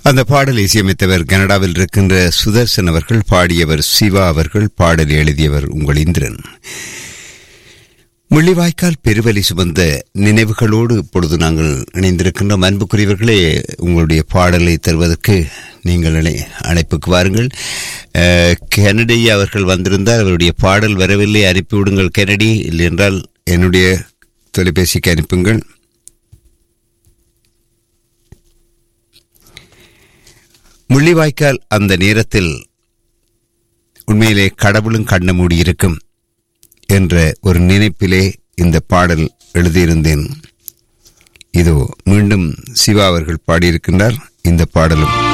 அந்த பாடல் இசையமைத்தவர் கனடாவில் இருக்கின்ற சுதர்சன் அவர்கள் பாடியவர் சிவா அவர்கள் பாடல் எழுதியவர் உங்கள் இந்திரன் முள்ளிவாய்க்கால் பெருவலி சுமந்த நினைவுகளோடு இப்பொழுது நாங்கள் இணைந்திருக்கின்றோம் அன்புக்குரியவர்களே உங்களுடைய பாடலை தருவதற்கு நீங்கள் அழை- அழைப்புக்கு வாருங்கள் அஹ், கெனடி அவர்கள் வந்திருந்தால் அவருடைய பாடல் வரவில்லை அனுப்பிவிடுங்கள் கெனடி இல்லை என்றால் என்னுடைய தொலைபேசிக்கு அனுப்புங்கள் முள்ளிவாய்க்கால் அந்த நேரத்தில் உண்மையிலே கடவுளும் கண்ண மூடி இருக்கும் என்ற ஒரு நினைப்பிலே இந்த பாடல் எழுதியிருந்தேன் இதோ மீண்டும் சிவா அவர்கள் பாடியிருக்கின்றார் இந்த பாடலும்